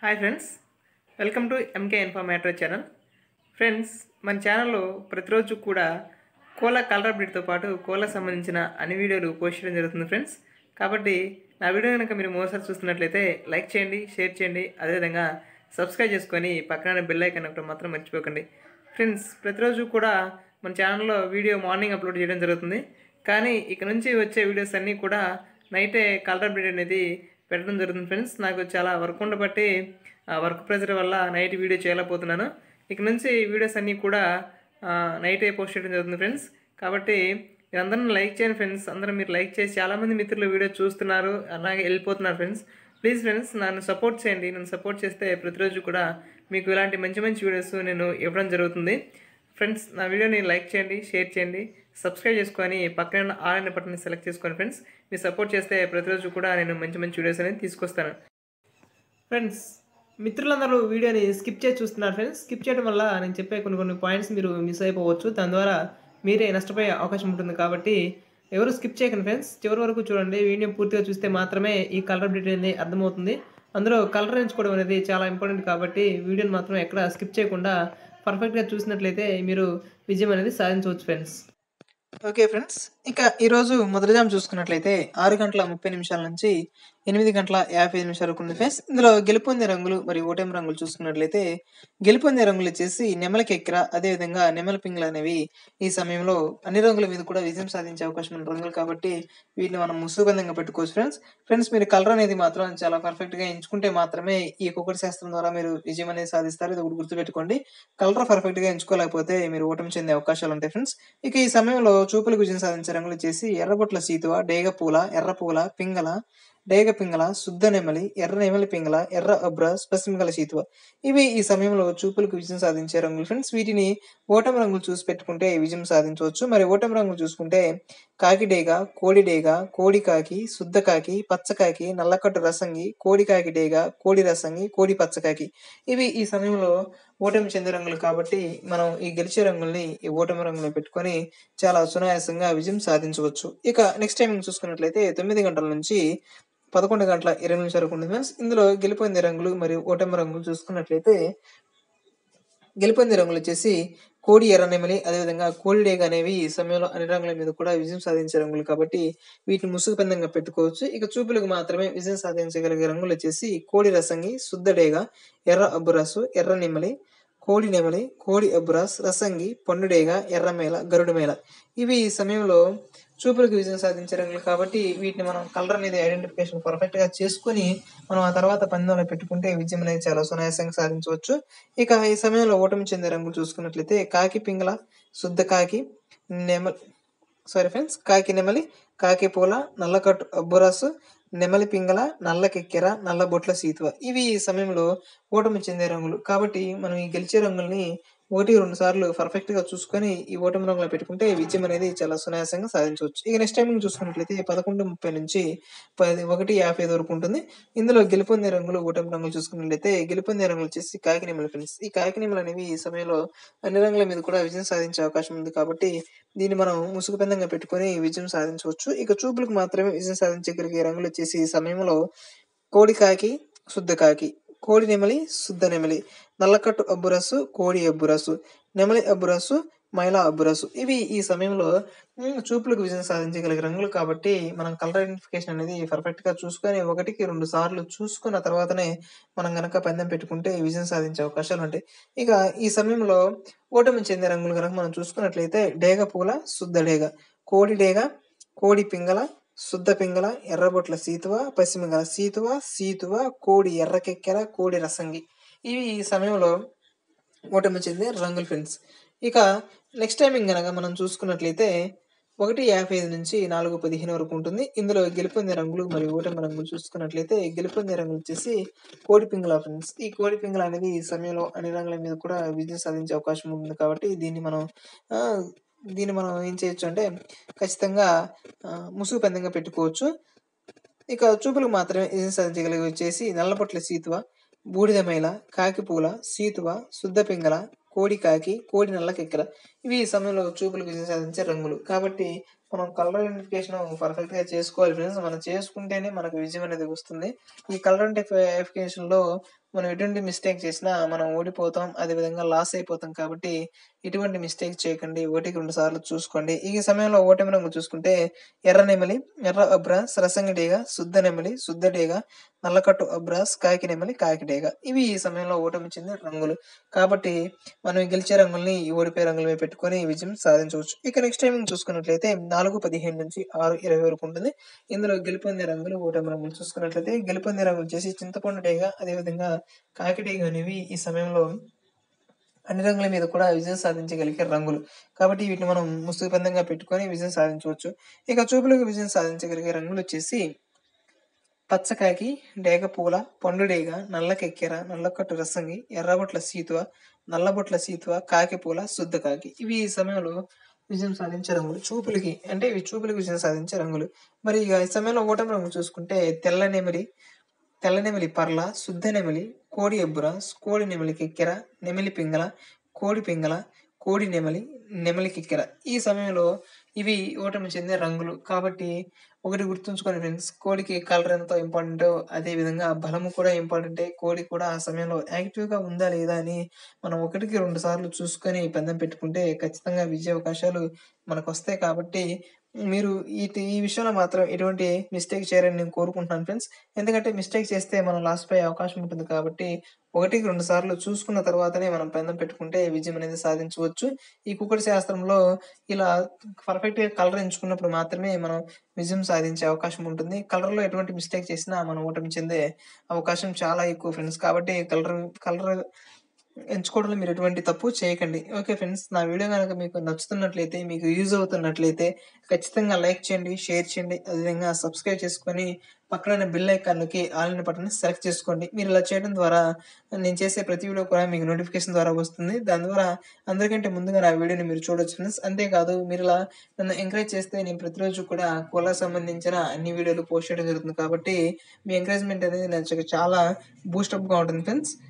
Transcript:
hi friends welcome to M K informator channel friends మన ఛానల్లో ప్రతిరోజు కూడా కోళ్ళ కలర్ అప్డేట్తో పాటు కోళ్ళకు సంబంధించిన అన్ని వీడియోలు పోస్ట్ చేయడం జరుగుతుంది ఫ్రెండ్స్ కాబట్టి నా వీడియో కనుక మీరు మరోసారి చూస్తున్నట్లయితే లైక్ చేయండి షేర్ చేయండి అదేవిధంగా సబ్స్క్రైబ్ చేసుకొని పక్కన బెల్ ఐకాన్ ఒకటి మాత్రం మర్చిపోకండి ఫ్రెండ్స్ ప్రతిరోజు కూడా మన ఛానల్లో వీడియో మార్నింగ్ అప్లోడ్ చేయడం జరుగుతుంది కానీ ఇక నుంచి వచ్చే వీడియోస్ అన్నీ కూడా నైటే కలర్ అప్డేట్ అనేది పెట్టడం జరుగుతుంది ఫ్రెండ్స్ నాకు చాలా వర్క్ ఉండబట్టి ఆ వర్క్ ప్రెజర్ వల్ల నైట్ వీడియో చేయలేకపోతున్నాను ఇక నుంచి వీడియోస్ అన్నీ కూడా ఆ, నైటే పోస్ట్ చేయడం జరుగుతుంది ఫ్రెండ్స్ కాబట్టి మీరు అందరూ లైక్ చేయండి ఫ్రెండ్స్ అందరూ మీరు లైక్ చేసి చాలామంది మిత్రులు వీడియో చూస్తున్నారు అలాగే వెళ్ళిపోతున్నారు ఫ్రెండ్స్ ప్లీజ్ ఫ్రెండ్స్ నన్ను సపోర్ట్ చేయండి నన్ను సపోర్ట్ చేస్తే ప్రతిరోజు కూడా మీకు ఇలాంటి మంచి మంచి వీడియోస్ నేను ఇవ్వడం జరుగుతుంది ఫ్రెండ్స్ నా వీడియోని లైక్ చేయండి షేర్ చేయండి సబ్స్క్రైబ్ చేసుకొని పక్కన ఉన్న ఆల్ అనే బటన్ని సెలెక్ట్ చేసుకోండి ఫ్రెండ్స్ మీరు సపోర్ట్ చేస్తే ప్రతిరోజు కూడా నేను మంచి మంచి వీడియోస్ అనేది తీసుకొస్తాను ఫ్రెండ్స్ మిత్రులందరూ వీడియోని స్కిప్ చేసి చూస్తున్నారు ఫ్రెండ్స్ స్కిప్ చేయడం వల్ల నేను చెప్పే కొన్ని కొన్ని పాయింట్స్ మీరు మిస్ అయిపోవచ్చు దాని ద్వారా మీరే నష్టపోయే అవకాశం ఉంటుంది కాబట్టి ఎవరు స్కిప్ చేయకండి ఫ్రెండ్స్ చివరి వరకు చూడండి వీడియో పూర్తిగా చూస్తే మాత్రమే ఈ కలర్ అప్డేట్ అనేది అర్థమవుతుంది అందులో కలర్ ఎంచుకోవడం అనేది చాలా ఇంపార్టెంట్ కాబట్టి వీడియోని మాత్రం ఎక్కడ స్కిప్ చేయకుండా పర్ఫెక్ట్గా చూసినట్లయితే మీరు విజయం అనేది సాధించవచ్చు ఫ్రెండ్స్ ఓకే ఫ్రెండ్స్ ఇక ఈరోజు మొదటి జామ్ చూసుకున్నట్లయితే ఆరు గంటల ముప్పై నిమిషాల నుంచి ఎనిమిది గంటల యాభై ఐదు నిమిషాల వరకు ఉంది ఫ్రెండ్స్ ఇందులో గెలుపొందే రంగులు మరియు ఓటమి రంగులు చూసుకున్నట్లయితే గెలుపొందే రంగులు వచ్చేసి నెమల కెక్కెర అదేవిధంగా నెమల పింగళ అనేవి ఈ సమయంలో అన్ని రంగుల మీద కూడా విజయం సాధించే అవకాశం ఉన్న రంగులు కాబట్టి వీటిని మనం ముసుగుబంధంగా పెట్టుకోవచ్చు ఫ్రెండ్స్ ఫ్రెండ్స్ మీరు కలర్ అనేది మాత్రం చాలా పర్ఫెక్ట్ గా ఎంచుకుంటే మాత్రమే ఈ కుక్కటి శాస్త్రం ద్వారా మీరు విజయం అనేది సాధిస్తారు ఇది ఒకటి గుర్తుపెట్టుకోండి కలర్ పర్ఫెక్ట్ గా ఎంచుకోలేకపోతే మీరు ఓటమి చెందే అవకాశాలు ఉంటాయి ఫ్రెండ్స్ ఇక ఈ సమయంలో చూపులకు విజయం సాధించే రంగులు వచ్చేసి ఎర్రబొట్ల సీతువ డేగ పూల ఎర్ర పూల పింగళ డేగ పింగళ శుద్ధ నెమలి ఎర్ర నెమలి పింగళ ఎర్ర అబ్ర పసిమిగల సీతువ ఇవి ఈ సమయంలో చూపులకు విజయం సాధించే రంగులు ఫ్రెండ్స్ వీటిని ఓటమి రంగులు చూసి పెట్టుకుంటే విజయం సాధించవచ్చు మరి ఓటమి రంగులు చూసుకుంటే కాకి డేగ కోడి డేగ కోడి కాకి శుద్ధ కాకి పచ్చకాకి నల్లకట్టు రసంగి కోడి కాకి డేగ కోడి రసంగి కోడి పచ్చకాకి ఇవి ఈ సమయంలో ఓటమి చెందే రంగులు కాబట్టి మనం ఈ గెలిచే రంగుల్ని ఈ ఓటమి రంగులు పెట్టుకొని చాలా సునాయాసంగా విజయం సాధించవచ్చు ఇక నెక్స్ట్ టైం చూసుకున్నట్లయితే తొమ్మిది గంటల నుంచి పదకొండు గంటల ఇరవై నిమిషాల వరకు ఉంటుంది ఫ్రెండ్స్ ఇందులో గెలిపొందే రంగులు మరియు ఓటమి రంగులు చూసుకున్నట్లయితే గెలుపొందే రంగులు వచ్చేసి కోడి ఎర్ర నెమలి అదేవిధంగా కోడి డేగ అనేవి ఈ సమయంలో అన్ని రంగుల మీద కూడా విజయం సాధించే రంగులు కాబట్టి వీటిని ముసుగు పందంగా పెట్టుకోవచ్చు ఇక చూపులకు మాత్రమే విజయం సాధించగలిగే రంగులు వచ్చేసి కోడి రసంగి శుద్ధ డేగ ఎర్ర అబ్బురాసు ఎర్ర నెమలి కోడి నెమలి కోడి అబ్బురాస్ రసంగి పండుడేగ ఎర్రమేల గరుడుమేల ఇవి ఈ సమయంలో చూపులకు విజయం సాధించే రంగులు కాబట్టి వీటిని మనం కలర్ అనేది ఐడెంటిఫికేషన్ పర్ఫెక్ట్ గా చేసుకుని మనం ఆ తర్వాత పందెంలో పెట్టుకుంటే విజయం అనేది చాలా సునాయాసంగా సాధించవచ్చు ఇక ఈ సమయంలో ఓటమి చెందే రంగులు చూసుకున్నట్లయితే కాకి పింగళ శుద్ధ కాకి నెమలి సారీ ఫ్రెండ్స్ కాకి నెమలి కాకి పూల నల్లకట్టు అబ్బురాసు నెమలి పింగళ నల్ల కెక్కెర నల్ల బొట్ల సీతువ ఇవి ఈ సమయంలో ఓటమి చెందే రంగులు కాబట్టి మనం ఈ గెలిచే రంగుల్ని ఒకటి రెండు సార్లు పర్ఫెక్ట్ గా చూసుకొని ఈ ఓటమి రంగులో పెట్టుకుంటే విజయం అనేది చాలా సునాయాసంగా సాధించవచ్చు ఇక నెక్స్ట్ టైమింగ్ చూసుకున్నట్లయితే పదకొండు ముప్పై నుంచి పది ఒకటి యాభై ఐదు వరకు ఉంటుంది ఇందులో గెలుపొందే రంగులు ఓటమి రంగులు చూసుకున్నట్లయితే గెలుపొందే రంగులు వచ్చేసి కాకినిమల ఫ్రెండ్స్ ఈ కాకినిమలు అనేవి ఈ సమయంలో అన్ని రంగుల మీద కూడా విజయం సాధించే అవకాశం ఉంది కాబట్టి దీన్ని మనం ముసుగు పెందంగా పెట్టుకొని విజయం సాధించవచ్చు ఇక చూపులకు మాత్రమే విజయం సాధించగలిగే రంగులు వచ్చేసి ఈ సమయంలో కోడి కాకి శుద్ధ కాకి కోడి నెమలి శుద్ధ నెమలి నల్లకట్టు అబ్బురసు కోడి అబ్బురసు నెమలి అబ్బురసు మైలా అబ్బురసు ఇవి ఈ సమయంలో ఉమ్, చూపులకు విజయం సాధించగలిగే రంగులు కాబట్టి మనం కలర్ ఐడెంటిఫికేషన్ అనేది పర్ఫెక్ట్ గా చూసుకొని ఒకటికి రెండు సార్లు చూసుకున్న తర్వాతనే మనం గనక పందెం పెట్టుకుంటే విజయం సాధించే అవకాశాలు ఉంటాయి ఇక ఈ సమయంలో ఓటమి చెందే రంగులు కనుక మనం చూసుకున్నట్లయితే డేగ పూల శుద్ధ డేగ కోడి డేగ కోడి పింగళ శుద్ధ పింగళ ఎర్రబొట్ల సీతువ పసిమిగల సీతువ సీతువ కోడి ఎర్రకెక్కెర కోడి రసంగి ఇవి ఈ సమయంలో ఓటమి చెందే రంగులు ఫ్రెండ్స్ ఇక నెక్స్ట్ టైమింగ్ గనక మనం చూసుకున్నట్లయితే ఒకటి యాభై ఐదు నుంచి నాలుగు పదిహేను వరకు ఉంటుంది ఇందులో గెలుపొందే రంగులు మరియు ఓటమి రంగులు చూసుకున్నట్లయితే గెలుపొందే రంగులు వచ్చేసి కోడి పింగళ ఫ్రెండ్స్ ఈ కోడి పింగళ అనేది ఈ సమయంలో అన్ని రంగుల మీద కూడా విజయం సాధించే అవకాశం ఉంటుంది కాబట్టి దీన్ని మనం ఆ, దీన్ని మనం ఏం చేయొచ్చు అంటే ఖచ్చితంగా ఆ, ముసుగు పందంగా పెట్టుకోవచ్చు ఇక చూపులకు మాత్రమే విజయం సాధించగలిగి వచ్చేసి నల్లపట్ల సీతువ బూడిద మైల కాకిపూల సీతువ శుద్ధ పింగళ కోడి కాకి కోడి నల్ల కెక్కల ఇవి ఈ సమయంలో చూపులకు విజయం సాధించే రంగులు కాబట్టి మనం కలర్ ఐడెంటిఫికేషన్ పర్ఫెక్ట్ గా చేసుకోవాలి ఫ్రెండ్స్ మనం చేసుకుంటేనే మనకు విజయం అనేది వస్తుంది ఈ కలర్ ఐడెంటిఫికేషన్ లో మనం ఎటువంటి మిస్టేక్ చేసినా మనం ఓడిపోతాం అదేవిధంగా లాస్ అయిపోతాం కాబట్టి ఎటువంటి మిస్టేక్ చేయకండి ఒకటికి రెండు సార్లు చూసుకోండి ఈ సమయంలో ఓటమి రంగు చూసుకుంటే ఎర్ర నెమలి ఎర్ర అబ్రాస్ రసంగిడేగ శుద్ధ నెమలి శుద్ధడేగ నల్లకట్టు అబ్రాస్ కాకి నెమలి కాకిడేగ ఇవి ఈ సమయంలో ఓటమి చెందిన రంగులు కాబట్టి మనం ఈ గెలిచే రంగుల్ని ఈ ఓడిపోయే రంగుల మీద పెట్టుకొని విజయం సాధించవచ్చు ఇక నెక్స్ట్ టైమింగ్ చూసుకున్నట్లయితే నాలుగు పదిహేను నుంచి ఆరు ఇరవై వరకు ఉంటుంది ఇందులో గెలుపొందే రంగులు ఓటమి రంగులు చూసుకున్నట్లయితే గెలుపొందే రంగులు చేసి చింతపండు డేగ అదేవిధంగా కాకిడేగ అనేవి ఈ సమయంలో అన్ని రంగుల మీద కూడా విజయం సాధించగలిగే రంగులు కాబట్టి వీటిని మనం ముసుగు పందంగా పెట్టుకొని విజయం సాధించవచ్చు ఇక చూపులకు విజయం సాధించగలిగే రంగులు వచ్చేసి పచ్చకాకి డేగ పూల పండు డేగ నల్ల కెక్కెర నల్లకట్టు రసంగి ఎర్రబొట్ల సీతువ నల్లబొట్ల సీతువ కాకి పూల శుద్ధ కాకి ఇవి ఈ సమయంలో విజయం సాధించే రంగులు చూపులకి అంటే ఇవి చూపులకి విజయం సాధించే రంగులు మరి ఇక ఈ సమయంలో ఓటమి రంగు చూసుకుంటే తెల్ల నెమిలి తెల్ల నెమిలి పర్ల శుద్ధ నెమిలి కోడి ఎబ్బుర కోడి నెమిలి కెక్కెర నెమిలి పింగళ కోడి పింగళ కోడి నెమలి నెమలి కిక్కెర ఈ సమయంలో ఇవి ఓటమి చెందే రంగులు కాబట్టి ఒకటి గుర్తుంచుకోండి ఫ్రెండ్స్ కోడికి కలర్ ఎంతో ఇంపార్టెంట్ అదే విధంగా బలము కూడా ఇంపార్టెంటే కోడి కూడా ఆ సమయంలో యాక్టివ్ గా ఉందా లేదా అని మనం ఒకటికి రెండు సార్లు చూసుకొని పందెం పెట్టుకుంటే ఖచ్చితంగా విజయ అవకాశాలు మనకు వస్తాయి కాబట్టి మీరు ఈ ఈ విషయంలో మాత్రం ఎటువంటి మిస్టేక్ చేయరని నేను కోరుకుంటున్నాను ఫ్రెండ్స్ ఎందుకంటే మిస్టేక్ చేస్తే మనం లాస్ పోయే అవకాశం ఉంటుంది కాబట్టి ఒకటికి రెండు సార్లు చూసుకున్న తర్వాతనే మనం పందెం పెట్టుకుంటే విజయం అనేది సాధించవచ్చు ఈ కుక్కడి శాస్త్రంలో ఇలా పర్ఫెక్ట్ గా కలర్ ఎంచుకున్నప్పుడు మాత్రమే మనం విజయం సాధించే అవకాశం ఉంటుంది కలర్ లో ఎటువంటి మిస్టేక్ చేసినా మనం ఓటమి చెందే అవకాశం చాలా ఎక్కువ ఫ్రెండ్స్ కాబట్టి కలర్ కలర్ ఎంచుకోవడంలో మీరు ఎటువంటి తప్పు చేయకండి ఓకే ఫ్రెండ్స్ నా వీడియో కనుక మీకు నచ్చుతున్నట్లయితే మీకు యూజ్ అవుతున్నట్లయితే ఖచ్చితంగా లైక్ చేయండి షేర్ చేయండి అదేవిధంగా సబ్స్క్రైబ్ చేసుకొని పక్కన బిల్ ఐకాన్కి ఆల్ ఇన్ బటన్ సెలెక్ట్ చేసుకోండి మీరు ఇలా చేయడం ద్వారా నేను చేసే ప్రతి వీడియో కూడా మీకు నోటిఫికేషన్ ద్వారా వస్తుంది దాని ద్వారా అందరికంటే ముందుగా నా వీడియోని మీరు చూడొచ్చు ఫ్రెండ్స్ అంతేకాదు మీరు ఇలా నన్ను ఎంకరేజ్ చేస్తే నేను ప్రతిరోజు కూడా కోలా సంబంధించిన అన్ని వీడియోలు పోస్ట్ చేయడం జరుగుతుంది కాబట్టి మీ ఎంకరేజ్మెంట్ అనేది నాకు చాలా బూస్టప్గా ఉంటుంది ఫ్రెండ్స్